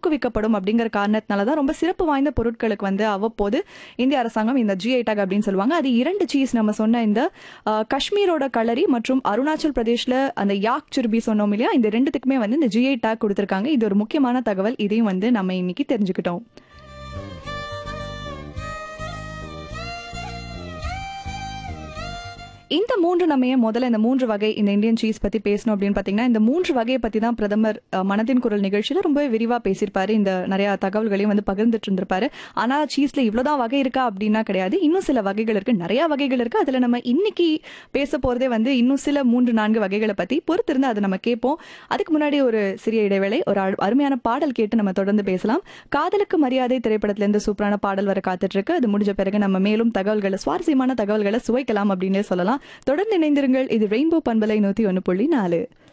ஊக்குவிக்கப்படும் அப்படிங்கிற காரணத்தினால தான் ரொம்ப சிறப்பு வாய்ந்த பொருட்களுக்கு வந்து அவ்வப்போது இந்திய அரசாங்கம் இந்த ஜிஐ டாக் அப்படின்னு சொல்லுவாங்க அது இரண்டு சீஸ் நம்ம சொன்ன இந்த அஹ், காஷ்மீரோட களரி மற்றும் அருணாச்சல் பிரதேஷ்ல அந்த யாக் சுருபி சொன்னோம் இல்லையா இந்த ரெண்டுத்துக்குமே வந்து இந்த ஜிஐ டாக் கொடுத்திருக்காங்க இது ஒரு முக்கியமான தகவல் இதையும் வந்து நம்ம இன்னைக்கு தெரிஞ்சுக்கிட்டோம் இந்த மூன்று நம்ம ஏன் முதல்ல இந்த மூன்று வகை இந்த இந்தியன் சீஸ் பத்தி பேசணும் அப்படின்னு பாத்தீங்கன்னா இந்த மூன்று வகையை பத்தி தான் பிரதமர் அஹ், மனதின் குரல் நிகழ்ச்சியில ரொம்பவே விரிவா பேசியிருப்பாரு இந்த நிறைய தகவல்களையும் வந்து பகிர்ந்துட்டு இருந்திருப்பாரு ஆனா சீஸ்ல இவ்வளவுதான் வகை இருக்கா அப்படின்னா கிடையாது இன்னும் சில வகைகள் இருக்கு நிறைய வகைகள் இருக்கு அதுல நம்ம இன்னைக்கு பேச போறதே வந்து இன்னும் சில மூன்று நான்கு வகைகளை பத்தி பொறுத்திருந்து அதை நம்ம கேட்போம் அதுக்கு முன்னாடி ஒரு சிறிய இடைவேளை ஒரு அழ- அருமையான பாடல் கேட்டு நம்ம தொடர்ந்து பேசலாம் காதலுக்கு மரியாதை திரைப்படத்துல இருந்து சூப்பரான பாடல் வர காத்துட்டு இருக்கு அது முடிஞ்ச பிறகு நம்ம மேலும் தகவல்களை சுவாரஸ்யமான தகவல்களை சுவைக்கலாம் அப்படின்னே சொல்லலாம் தொடர்ந்து இணைந்திருங்கள் இது ரெயின்போ பண்பலை நூத்தி ஒன்னு புள்ளி நாலு